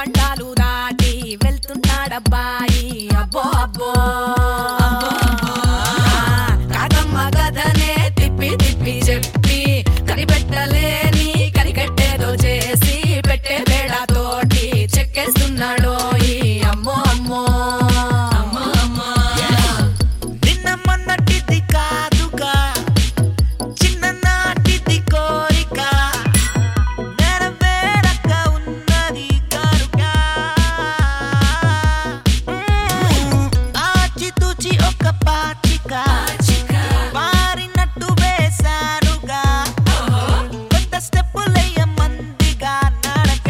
కండాలు దాటి వెళ్తున్నాడబ్బాయి అబ్బో అబ్బో కాకమ్మ కథనే తిప్పి తిప్పి చెప్పి కనిపెట్టలేని కనికట్టేదో చేసి పెట్టే తోటి చెక్కేస్తున్నాడో ఈ అమ్మో అమ్మో అమ్మో అమ్మో నిన్న మొన్నటిది కాదుగా చిన్ననాటిది కోరిక నెరవేరక ఉన్నది కనుక ఆచితూచి ఒక పాచిక పారినట్టు వేశానుగా కొత్త స్టెప్పులయ్య మందిగా నడక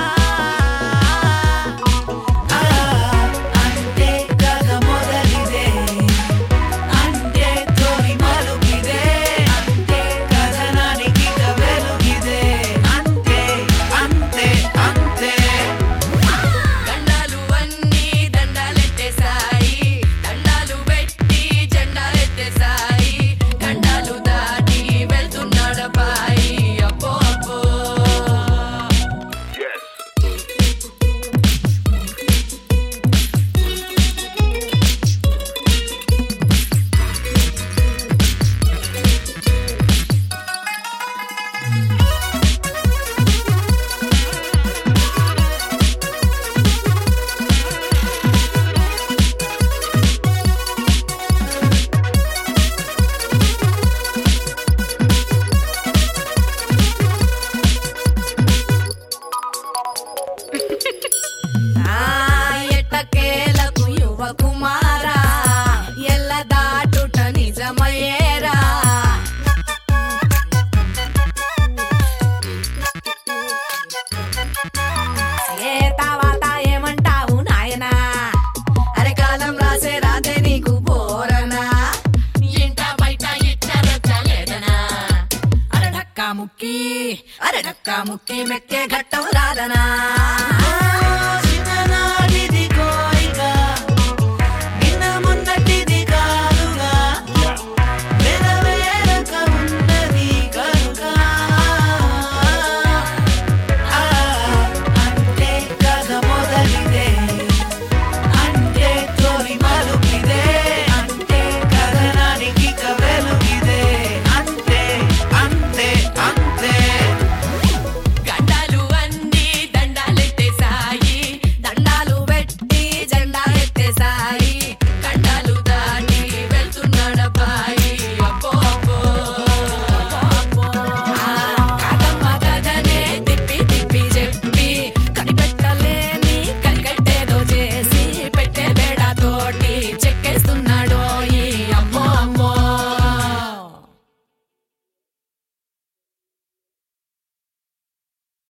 అంటే కథ మొదలిదే అంటే తొలి మలుగిదే అంటే కథనానికి ఇక వెలుగిదే అంతే అంతే అంతే దండాలు అన్నీ దండాలెత్తేసాయి దండాలు పెట్టి జెండాలెత్తేసాయి దండాలు దాటి వెళ్తున్నాడబ్బాయి అబ్బో అబ్బో ఆ ఎట్టకేలకు యువ కుమారా ఎల్ల దాటుట నిజమయ్యేరా ఏ తర్వాత ఏమంటావు నాయనా అరే కాలం రాసే రాతే నీకు పోరనా ఇంట బయట ఇచ్చారచ్చలేదనా అరే ఢక్కా ముక్కి అరే ఢక్కా ముక్కి మెక్కే ఘట్టం రాదనా